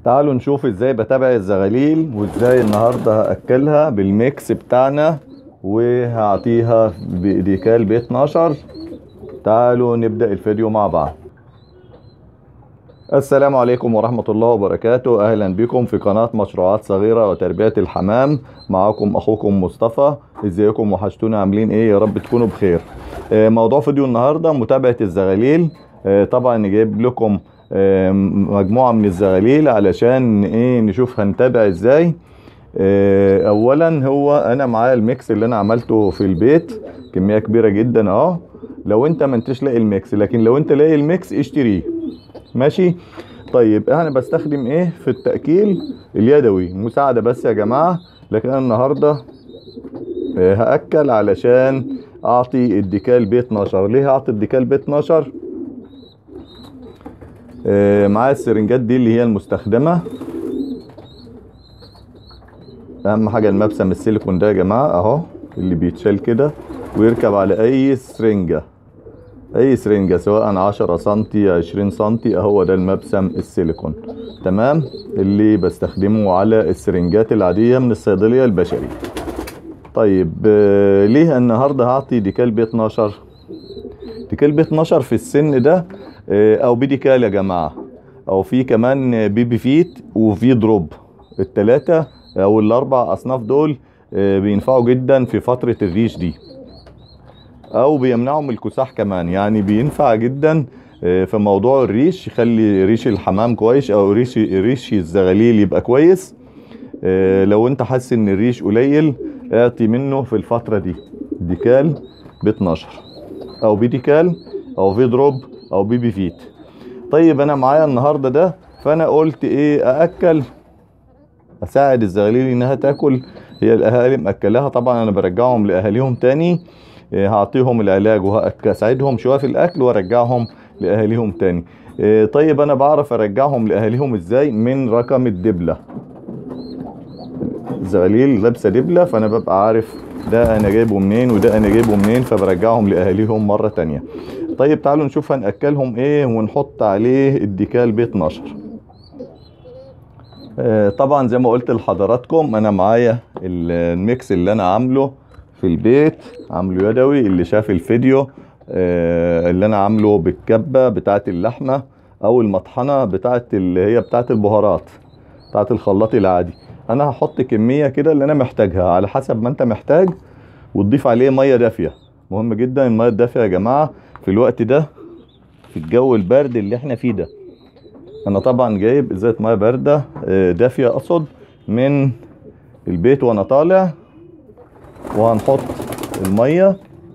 تعالوا نشوف ازاي بتابع الزغاليل وازاي النهارده هاكلها بالميكس بتاعنا وهعطيها بإيديكال ب 12 تعالوا نبدأ الفيديو مع بعض السلام عليكم ورحمة الله وبركاته أهلا بكم في قناة مشروعات صغيرة وتربية الحمام معكم أخوكم مصطفى ازيكم وحشتونا عاملين ايه يا رب تكونوا بخير آه، موضوع فيديو النهاردة متابعة الزغاليل آه، طبعا جايب لكم آه، مجموعة من الزغاليل علشان ايه نشوف هنتابع ازاي آه، اولا هو انا معايا الميكس اللي انا عملته في البيت كمية كبيرة جدا اه لو انت ما انتش لاقي الميكس لكن لو انت لاقي الميكس اشتريه ماشي طيب انا بستخدم ايه في التأكيل اليدوي مساعدة بس يا جماعة لكن انا النهاردة آه، هأكل علشان اعطي الديكال ب 12 ليه هعطي الديكال ب 12 آه، معايا السرنجات دي اللي هي المستخدمة اهم حاجة المبسم السيليكون ده يا جماعة اهو اللي بيتشال كده ويركب على اي سرنجة اي سرنجة سواء 10 سنتي 20 سنتي اهو ده المبسم السيليكون تمام اللي بستخدمه على السرنجات العادية من الصيدلية البشري طيب آه، ليه النهاردة هعطي ديكال ب 12 ديكال ب 12 في السن ده آه، او بيديكال يا جماعة او في كمان بيبي فيت وفي دروب التلاتة او الاربع اصناف دول آه، بينفعوا جدا في فترة الريش دي او بيمنعوا من الكساح كمان يعني بينفع جدا آه، في موضوع الريش يخلي ريش الحمام كويس او ريش ريش الزغاليل يبقى كويس آه، لو انت حاسس ان الريش قليل اعطي منه في الفترة دي ديكال ب 12 او بيديكال او في دروب او بيبي فيت طيب انا معايا النهارده ده فانا قلت ايه ااكل اساعد الزغاليل انها تاكل هي الاهالي مأكلاها طبعا انا برجعهم لاهاليهم تاني إيه، هعطيهم العلاج وهساعدهم شويه في الاكل وارجعهم لاهاليهم تاني إيه، طيب انا بعرف ارجعهم لاهاليهم ازاي من رقم الدبله الزغاليل لابسه دبله فانا ببقى عارف ده انا جايبه منين وده انا جايبه منين فبرجعهم لاهاليهم مره تانية طيب تعالوا نشوف هنأكلهم ايه ونحط عليه الديكال ب 12 آه، طبعا زي ما قلت لحضراتكم انا معايا الميكس اللي انا عامله في البيت عامله يدوي اللي شاف الفيديو آه، اللي انا عامله بالكبة بتاعت اللحمة او المطحنة بتاعت اللي هي بتاعت البهارات بتاعت الخلاط العادي انا هحط كمية كده اللي انا محتاجها على حسب ما انت محتاج وتضيف عليه مية دافية مهم جدا المية الدافية يا جماعة في الوقت ده في الجو البرد اللي احنا فيه ده انا طبعا جايب ازازه ميه بارده آه، دافيه اقصد من البيت وانا طالع وهنحط الميه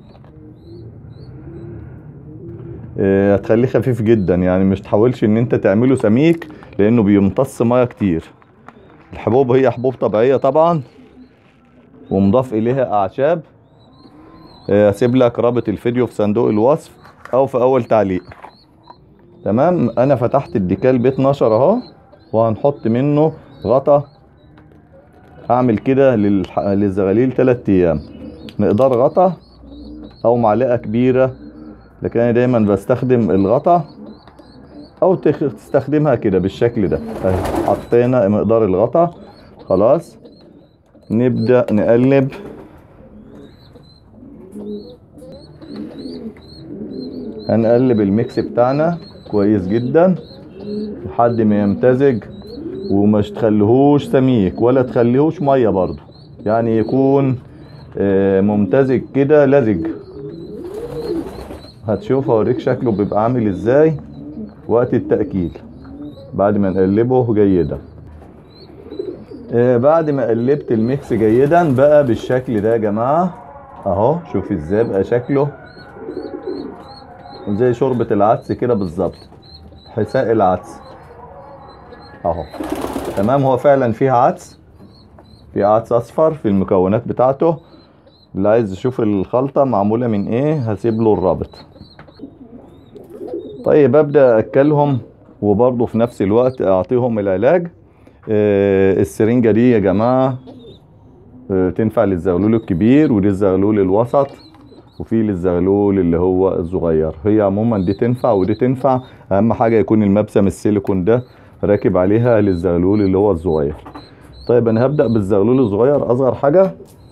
آه، هتخليه خفيف جدا يعني مش تحاولش ان انت تعمله سميك لانه بيمتص ميه كتير الحبوب هي حبوب طبيعيه طبعا ومضاف اليها اعشاب آه، هسيب لك رابط الفيديو في صندوق الوصف او في اول تعليق تمام انا فتحت الديكال ب 12 اهو وهنحط منه غطا هعمل كده للح... للزغاليل 3 ايام مقدار غطا او معلقه كبيره لكن انا دايما بستخدم الغطا او تخ... تستخدمها كده بالشكل ده اهي حطينا مقدار الغطا خلاص نبدا نقلب هنقلب الميكس بتاعنا كويس جدا لحد ما يمتزج ومش تخليهوش سميك ولا تخليهوش ميه برضو يعني يكون آه، ممتزج كده لزج هتشوف اوريك شكله بيبقى عامل ازاي وقت التأكيل بعد ما نقلبه جيدا آه، بعد ما قلبت الميكس جيدا بقى بالشكل ده يا جماعة اهو شوف ازاي بقى شكله زي شوربة العدس كده بالظبط حساء العدس اهو تمام هو فعلا فيها عدس في عدس اصفر في المكونات بتاعته اللي عايز يشوف الخلطة معمولة من ايه هسيب له الرابط طيب ابدأ اكلهم وبرضه في نفس الوقت اعطيهم العلاج آه، السرنجة دي يا جماعة آه، تنفع للزغلول الكبير وللزغلول الوسط وفي للزغلول اللي هو الصغير هي عموما دي تنفع ودي تنفع اهم حاجة يكون المبسم السيليكون ده راكب عليها للزغلول اللي هو الصغير طيب انا هبدأ بالزغلول الصغير اصغر حاجة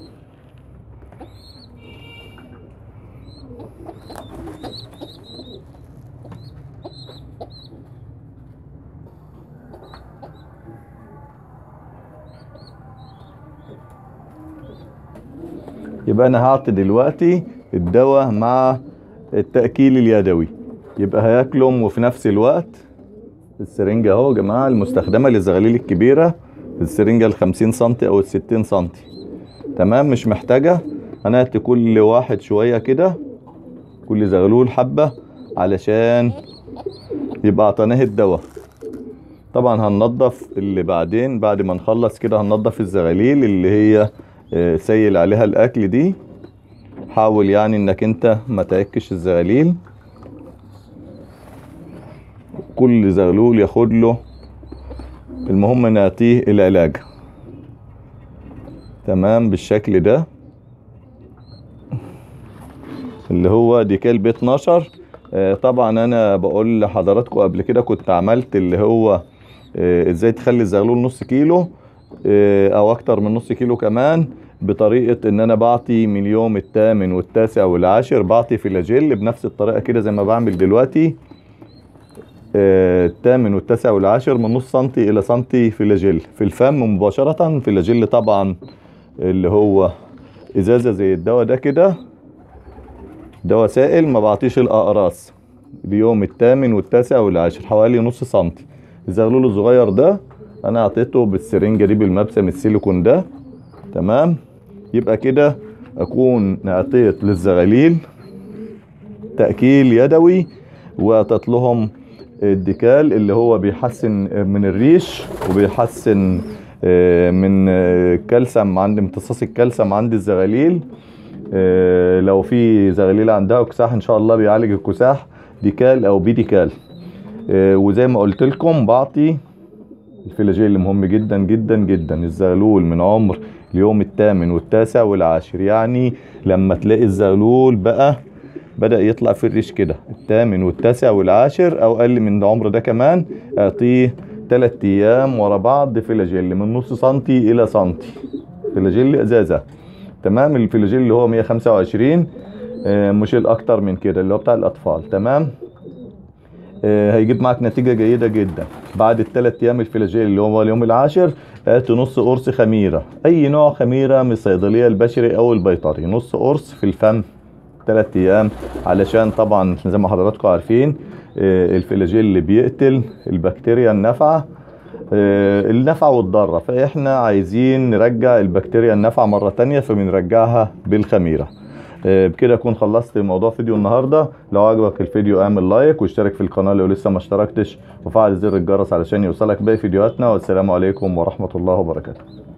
يبقى انا هعطي دلوقتي الدواء مع التأكيل اليدوي يبقى هياكلهم وفي نفس الوقت السرنجة اهو يا جماعة المستخدمة للزغاليل الكبيرة السرنجة الخمسين سنتي او الستين سنتي تمام مش محتاجة هنأتي كل واحد شوية كده كل زغلول حبة علشان يبقى عطيناه الدواء طبعا هننضف اللي بعدين بعد ما نخلص كده هننضف الزغاليل اللي هي آه، سيل عليها الاكل دي حاول يعني انك انت ما تاكش الزغاليل كل زغلول ياخد له المهم نعطيه العلاج تمام بالشكل ده اللي هو ديكال بي 12 آه، طبعا انا بقول لحضراتكم قبل كده كنت عملت اللي هو آه، ازاي تخلي الزغلول نص كيلو آه، او اكتر من نص كيلو كمان بطريقة ان انا بعطي من اليوم الثامن والتاسع والعاشر بعطي فلاجيل بنفس الطريقة كده زي ما بعمل دلوقتي آه، الثامن والتاسع والعاشر من نص سنتي الى سنتي فلاجيل في الفم مباشرة فلاجيل طبعا اللي هو ازازة زي الدواء ده كده دواء سائل ما بعطيش الاقراص اليوم الثامن والتاسع والعاشر حوالي نص سنتي الزغلول الصغير ده انا اعطيته بالسرنجة دي بالمبسم السيليكون ده تمام يبقى كده اكون اعطيت للزغاليل تأكيل يدوي واعطيت لهم الديكال اللي هو بيحسن من الريش وبيحسن آه، من آه، الكالسيوم عند امتصاص الكالسيوم عند الزغاليل آه، لو في زغاليل عندها كساح ان شاء الله بيعالج الكساح ديكال او بيديكال آه، وزي ما قلت لكم بعطي الفلاجيل اللي مهم جدا جدا جدا الزغلول من عمر اليوم الثامن والتاسع والعاشر يعني لما تلاقي الزغلول بقى بدأ يطلع في الريش كده الثامن والتاسع والعاشر او اقل من العمر ده كمان اعطيه تلات ايام ورا بعض فلاجيل من نص سنتي الى سنتي فلاجيل ازازة تمام الفلاجيل اللي هو 125 آه، مش الاكتر من كده اللي هو بتاع الاطفال تمام آه، هيجيب معك نتيجة جيدة جدا بعد الثلاث ايام الفلاجيل اللي هو اليوم العاشر هات نص قرص خميرة اي نوع خميرة من الصيدلية البشري او البيطري نص قرص في الفم ثلاث ايام علشان طبعا زي ما حضراتكم عارفين آه، الفلاجيل اللي بيقتل البكتيريا النافعة آه، النافعة والضارة فاحنا عايزين نرجع البكتيريا النافعة مرة تانية فبنرجعها بالخميرة آه، بكده اكون خلصت موضوع فيديو النهارده لو عجبك الفيديو اعمل لايك واشترك في القناه لو لسه ما اشتركتش وفعل زر الجرس علشان يوصلك باقي فيديوهاتنا والسلام عليكم ورحمه الله وبركاته